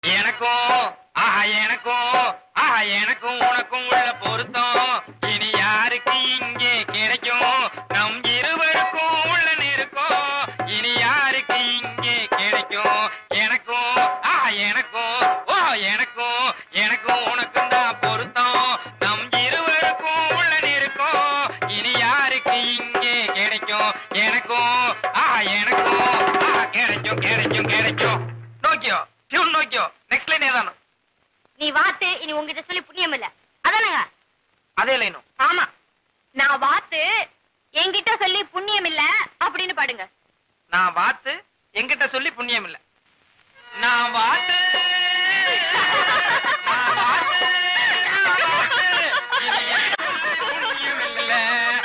எனக்கும் ஆஹா எனக்கும் ஆஹா எனக்கும் உனக்கும் உள்ள பொருத்தம் இனி யாருக்கு இங்கே கிடைக்கும் நம் இருவருக்கும் உள்ள நெருக்கம் இனி யாருக்கு இங்கே கிடைக்கும் எனக்கும் ஆஹா எனக்கும் ஓ எனக்கும் எனக்கும் உனக்கும் தான் பொருத்தம் நம் இருவருக்கும் உள்ள நெருக்கம் இனி யாருக்கு இங்கே கிடைக்கும் எனக்கும் ஆஹா எனக்கும் ஆஹா கிடைக்கும் கிடைக்கும் கிடைக்கும் Nokia tune Nokia next line ஏதானோ நீ வாத்து இனி உங்ககிட்ட சொல்லி புண்ணியம் இல்ல அதானங்க அதே லைனும் ஆமா நான் வாத்து என்கிட்ட சொல்லி புண்ணியம் இல்ல அப்படின்னு பாடுங்க நான் வாத்து என்கிட்ட சொல்லி புண்ணியம் இல்ல நான் வாத்து